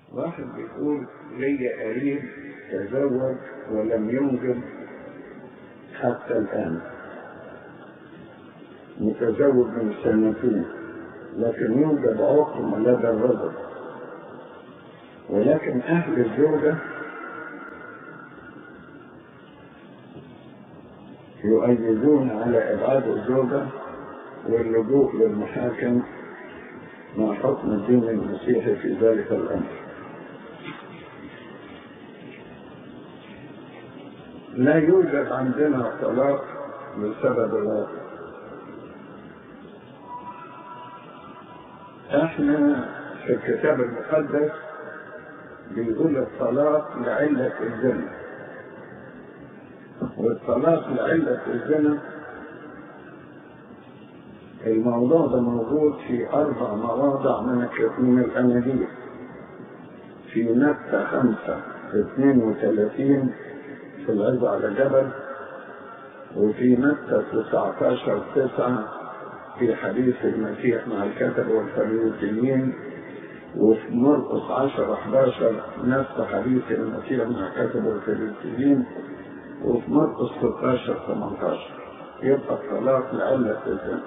واحد بيقول لي قريب تزوج ولم ينجب حتى الآن متزوج من سنتين لكن يوجد عقم لدى الرجل ولكن أهل الزوجة يؤيدون على إبعاد الزوجة واللجوء للمحاكم مع حكم الدين المسيحي في ذلك الأمر لا يوجد عندنا طلاق بسبب الواقع احنا في الكتاب المقدس بيقول الطلاق لعلة الزنا والطلاق لعلة الزنا الموضوع ده موجود في أربع مواضع من من الأناجيل في متى خمسة اثنين وثلاثين في العز على جبل وفي متى 19 تسعة في حديث المسيح مع الكتب والفريسيين وفي مرقس 10 11 نفس حديث المسيح مع الكتب والفريسيين وفي مرقس 16 18 يبقى الطلاق لعلة الزنا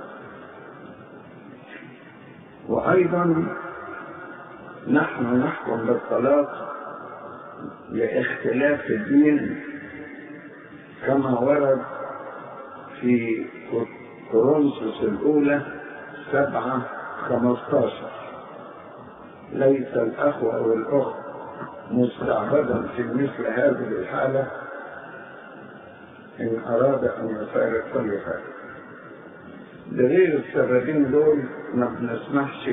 وأيضا نحن نحكم بالطلاق لاختلاف الدين كما ورد في كورنثوس الأولى سبعة خمستاشر ليس الأخ أو الأخت مستعبدا في مثل هذه الحالة إن أراد أن يفارق فليفارق بغير السببين دول ما بنسمحش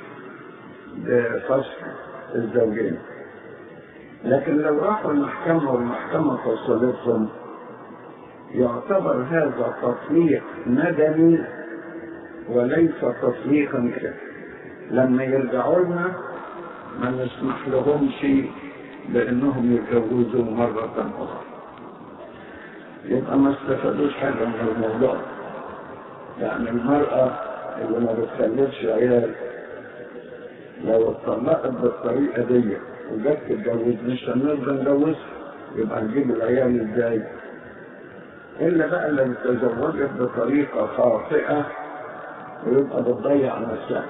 بفصل الزوجين لكن لو راحوا المحكمة والمحكمة فصلتهم يعتبر هذا تطليق مدني وليس تطليقا كده لما يرجعوا لنا ما نسمح لهمش بانهم يتجوزوا مرة اخرى يبقى ما استفادوش حاجة من الموضوع يعني المرأة اللي ما بتخلفش عيال لو اتطلقت بالطريقة دي وجت تتجوز مش هنقدر نجوزها يبقى نجيب العيال ازاي؟ إلا بقى لو تزوجت بطريقة خاطئة ويبقى بتضيع نفسها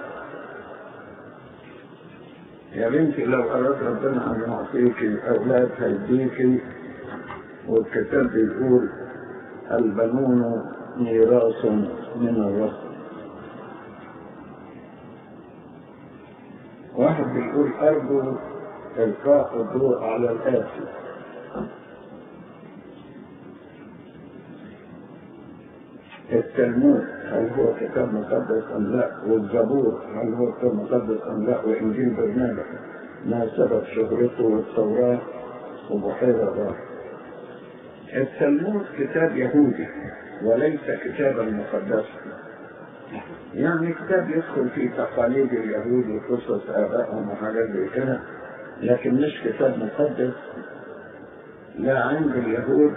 يا بنتي لو أراد ربنا أن يعطيكي أولاد هيديكي والكتاب بيقول البنون ميراث من الرسل واحد بيقول أرجو إلقاء الضوء على الآتي التلمود هل هو كتاب مقدس أم لا والزبور هل هو كتاب مقدس أم لا وإنجيل برنامج ما سبب شهرته والتوراة وبحيرة الراحة التلمود كتاب يهودي وليس كتابا مقدسا يعني كتاب يدخل في تقاليد اليهود وقصص آبائهم وحاجات زي كده لكن مش كتاب مقدس لا عند اليهود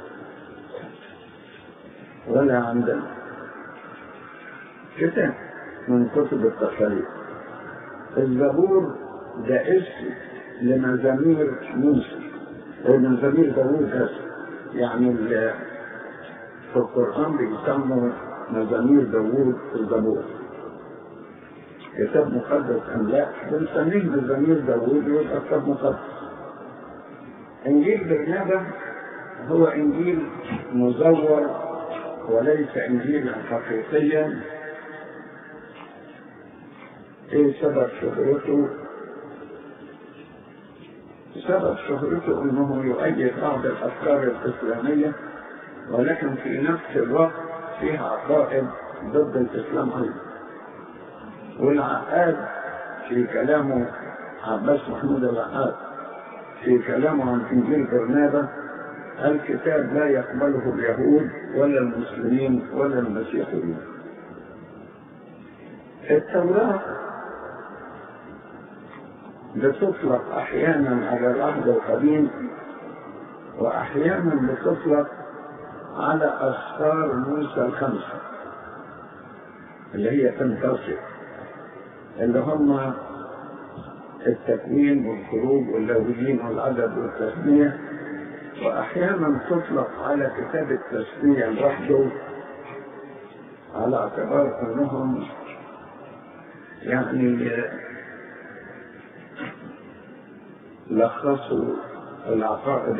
ولا عندنا كتاب من كتب التقاليد الزبور ده اسم لمزامير موسى ومزامير داوود اسم يعني في القرآن بيسموا مزامير داوود الزبور كتاب مقدس أم لا بنسميه مزامير داوود يبقى كتاب مقدس إنجيل برنابا هو إنجيل مزور وليس إنجيلا حقيقيا إيه سبب شهرته؟ سبب شهرته أنه يؤيد بعض الأفكار الإسلامية ولكن في نفس الوقت فيها عقائد ضد الإسلام أيضا والعقاد في كلامه عباس محمود العقاد في كلامه عن إنجيل برنابا الكتاب لا يقبله اليهود ولا المسلمين ولا المسيحيين التوراة بتطلق أحيانا على العهد القديم وأحيانا بتطلق على أسفار موسى الخمسة اللي هي تنتصر اللي هم التكوين والخروج واللاويين والعدد والتسمية وأحيانا تطلق على كتاب التسمية لوحده على اعتبار أنهم يعني لخصوا العقائد